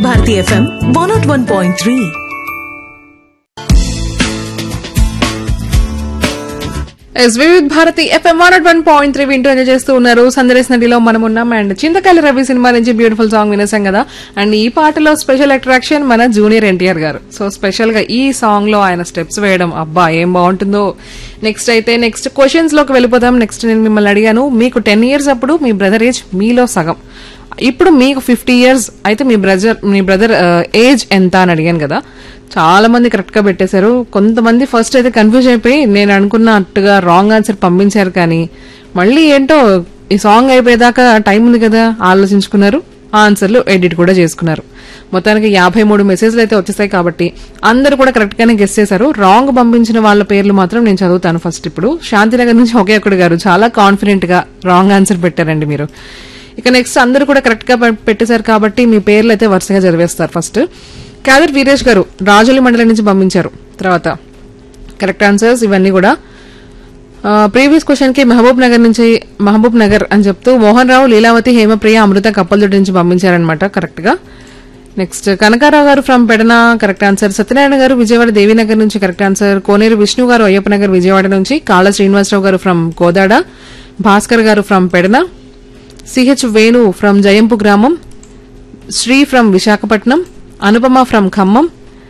Bharati FM one not one point three yes Vividh Bharati FM one one point three వింటూ enjoy చేస్తూ ఉన్నారు సందరేస్ నదిలో మనం ఉన్నాం అండ్ చింతకాయల రవి సినిమా నుంచి బ్యూటిఫుల్ సాంగ్ వినేసాం కదా అండ్ ఈ పాటలో స్పెషల్ అట్రాక్షన్ మన జూనియర్ ఎన్టీఆర్ గారు సో స్పెషల్ గా ఈ సాంగ్ లో ఆయన స్టెప్స్ వేయడం అబ్బా ఏం బాగుంటుందో నెక్స్ట్ అయితే నెక్స్ట్ క్వశ్చన్స్ లోకి వెళ్ళిపోదాం నెక్స్ట్ నేను మిమ్మల్ని అడిగాను మీకు టెన్ ఇయర్స్ అప్పుడు మీ బ్రదర్ ఏజ్ మీలో సగం ఇప్పుడు మీకు ఫిఫ్టీ ఇయర్స్ అయితే మీ బ్రదర్ మీ బ్రదర్ ఏజ్ ఎంత అని అడిగాను కదా చాలా మంది కరెక్ట్ గా పెట్టేశారు కొంతమంది ఫస్ట్ అయితే కన్ఫ్యూజ్ అయిపోయి నేను అనుకున్నట్టుగా రాంగ్ ఆన్సర్ పంపించారు కానీ మళ్ళీ ఏంటో ఈ సాంగ్ అయిపోయేదాకా టైం ఉంది కదా ఆలోచించుకున్నారు ఆన్సర్లు ఎడిట్ కూడా చేసుకున్నారు మొత్తానికి యాభై మూడు మెసేజ్లు అయితే వచ్చేసాయి కాబట్టి అందరూ కూడా కరెక్ట్ గానే గెస్ చేశారు రాంగ్ పంపించిన వాళ్ళ పేర్లు మాత్రం నేను చదువుతాను ఫస్ట్ ఇప్పుడు శాంతినగర్ నుంచి ఒకే ఒక్కడు గారు చాలా కాన్ఫిడెంట్ గా రాంగ్ ఆన్సర్ పెట్టారండి మీరు ఇక నెక్స్ట్ అందరూ కూడా కరెక్ట్ గా పె- పెట్టేశారు కాబట్టి మీ పేర్లు అయితే వరుసగా చదివేస్తారు ఫస్ట్ కాదర్ వీరేష్ గారు రాజులి మండలం నుంచి పంపించారు తర్వాత కరెక్ట్ ఆన్సర్స్ ఇవన్నీ కూడా ప్రీవియస్ క్వశ్చన్ కి మహబూబ్ నగర్ నుంచి మహబూబ్ నగర్ అని చెప్తూ మోహన్ రావు లీలావతి హేమప్రియ అమృత కప్పలదొడ్డి నుంచి పంపించారనమాట కరెక్ట్ గా నెక్స్ట్ కనకారావు గారు from Pedana correct answer Satyanarayana గారు విజయవాడ దేవీనగర్ నుంచి కరెక్ట్ ఆన్సర్ కోనేరు విష్ణు గారు అయ్యప్ప నగర్ విజయవాడ నుంచి కాళ్ళ శ్రీనివాసరావు గారు ఫ్రమ్ కోదాడ భాస్కర్ గారు from Pedana CH Venu from Jayampu గ్రామం Shri from Visakhapatnam Anupama from Khammam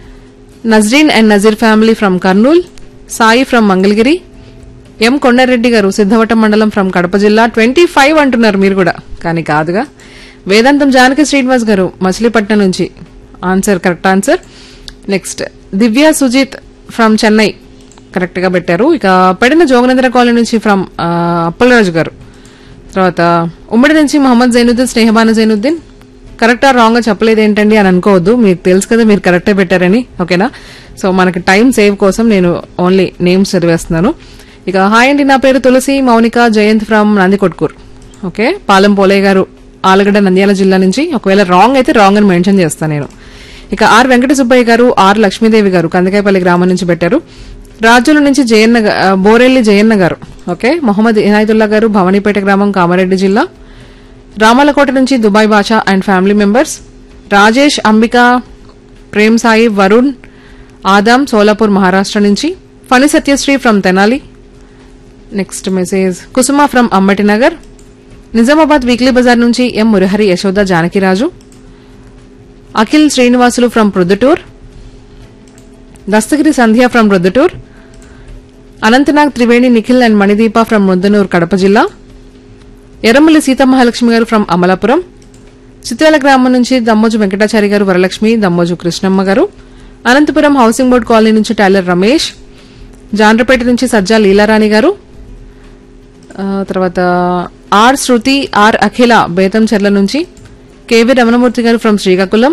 Nazreen and Nazeer family from Kurnool Sai from Mangalagiri M Kondareddy గారు సిద్ధవటం మండలం ఫ్రమ్ కడప జిల్లా ట్వంటీ ఫైవ్ అంటున్నారు మీరు కూడా కానీ కాదుగా వేదాంతం జానకి శ్రీనివాస్ గారు మచిలీపట్నం నుంచి answer correct answer next Divya Sujith from Chennai correct గా పెట్టారు ఇక పెడిన జోగనేంద్ర కాలనీ నుంచి ఫ్రమ్ అప్పలరాజు గారు తర్వాత ఉమ్మడి నుంచి మహమ్మద్ జైనుద్దీన్ స్నేహబాను జైనుద్దీన్ కరెక్టా రాంగ్ గా చెప్పలేదు ఏంటండి అని అనుకోవద్దు మీకు తెలుసు కదా మీరు కరెక్టే పెట్టారని ఓకేనా సో మనకి టైం సేవ్ కోసం నేను ఓన్లీ నేమ్స్ చదివేస్తున్నాను ఇక హాయ్ అండి నా పేరు తులసి మౌనిక జయంత్ ఫ్రమ్ నందికొట్కూర్ ఓకే పాలెం పోలే గారు ఆలగడ్డ నంద్యాల జిల్లా నుంచి ఒకవేళ రాంగ్ అయితే రాంగ్ అని మెన్షన్ చేస్తాను నేను ఇక ఆర్ వెంకట సుబ్బయ్య గారు ఆర్ లక్ష్మీదేవి గారు కందకాయపల్లి గ్రామం నుంచి పెట్టారు రాజుల నుంచి జయన్న గా- ఆ, బోరెల్లి జయన్న గారు ఓకే మొహమ్మద్ ఇనాయతుల్లా గారు భవానీపేట గ్రామం కామారెడ్డి జిల్లా రామలకోట నుంచి Dubai Basha and family members Rajesh Ambika Prem Sai Varun Adam Solapur Maharashtra నుంచి Phani Satyasri from Tenali next message Kusuma from Ammati Nagar Nizamabad weekly bazaar నుంచి M Murahari Yashoda Janakiraju Akhil Srinivasulu from Proddatur Dastagiri Sandhya from Proddatur Anantnag Triveni Nikhil and Manideepa from Muddanur Kadapa జిల్లా ఎర్రమల్లి సీతమహాలక్ష్మి గారు ఫ్రమ్ అమలాపురం చిత్రాల గ్రామం నుంచి దమ్మోజు వెంకటాచారి గారు వరలక్ష్మి దమ్మోజు కృష్ణమ్మ గారు అనంతపురం హౌసింగ్ బోర్డ్ కాలనీ నుంచి టైలర్ రమేష్ జాండ్రపేట నుంచి సజ్జా లీలారాణి గారు ఆ, తర్వాత ఆర్ శృతి ఆర్ అఖిల బేతంచెర్ల నుంచి కేవీ రమణమూర్తి గారు ఫ్రమ్ శ్రీకాకుళం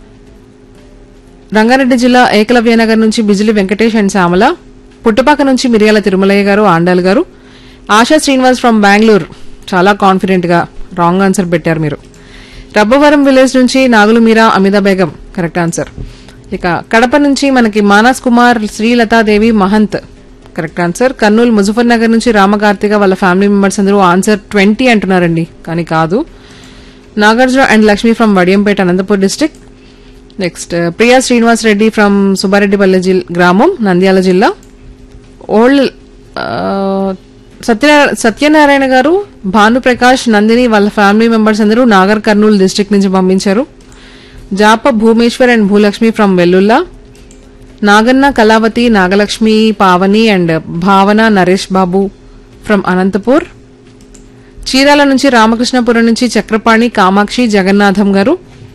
రంగారెడ్డి జిల్లా ఏకలవ్యనగర్ నుంచి బిజిలి వెంకటేష్ అండ్ శ్యామల పుట్టపాక నుంచి మిరియాల తిరుమలయ్య గారు ఆండాల్ గారు ఆశా శ్రీనివాస్ ఫ్రమ్ బెంగళూరు చాలా కాన్ఫిడెంట్ గా రాంగ్ ఆన్సర్ పెట్టారు మీరు రబ్బవరం విలేజ్ నుంచి నాగులు మీరా అమితా బేగం కరెక్ట్ ఆన్సర్ ఇక కడప నుంచి మనకి మానస్ కుమార్ శ్రీలతాదేవి మహంత్ కరెక్ట్ ఆన్సర్ కర్నూలు ముజఫర్ నగర్ నుంచి రామకార్తిక వాళ్ళ ఫ్యామిలీ మెంబర్స్ అందరూ ఆన్సర్ ట్వంటీ అంటున్నారండి కానీ కాదు Nagarjuna and Lakshmi from Vadiyampeta Anantapur district next Priya Srinivas Reddy from Subbareddypalli జిల్ గ్రామం నంద్యాల జిల్లా ఓల్డ్ ఆ, సత్యనారాయణ సత్యనారాయణ గారు భానుప్రకాష్ నందిని వాళ్ళ ఫ్యామిలీ మెంబర్స్ అందరూ నాగర్ కర్నూలు డిస్టిక్ నుంచి పంపించారు జాప Bhumeshwar and Bhulakshmi from Vellulla Naganna Kalavathi Nagalakshmi Pavani and Bhavana Naresh Babu from Anantapur Chirala నుంచి రామకృష్ణపురం నుంచి చక్రపాణి కామాక్షి జగన్నాథం గారు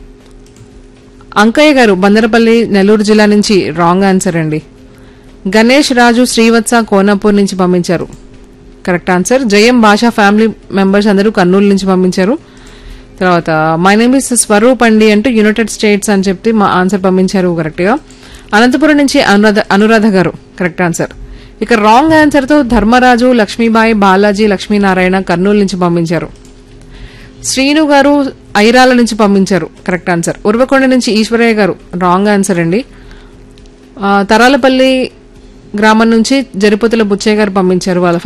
అంకయ్య గారు బందరపల్లి నెల్లూరు జిల్లా నుంచి రాంగ్ ఆన్సర్ అండి గణేష్ రాజు శ్రీవత్స కోనాపూర్ నుంచి పంపించారు కరెక్ట్ ఆన్సర్ జయం భాషా ఫ్యామిలీ మెంబర్స్ అందరూ కర్నూలు నుంచి పంపించారు తర్వాత మై నేమ్ ఇస్ స్వరూప్ అండి అంటూ యునైటెడ్ స్టేట్స్ అని చెప్పి మా ఆన్సర్ పంపించారు కరెక్ట్ గా అనంతపురం నుంచి అనురాధ అనురాధ గారు కరెక్ట్ ఆన్సర్ ఇక రాంగ్ ఆన్సర్ తో ధర్మరాజు లక్ష్మీబాయి బాలాజీ లక్ష్మీనారాయణ కర్నూలు నుంచి పంపించారు శ్రీను గారు ఐరాల నుంచి పంపించారు కరెక్ట్ ఆన్సర్ ఉర్వకొండ నుంచి ఈశ్వరయ్య గారు రాంగ్ ఆన్సర్ అండి ఆ, తరాలపల్లి గ్రామం నుంచి జరిపోతుల బుచ్చయ్య గారు పంపించారు వాళ్ళ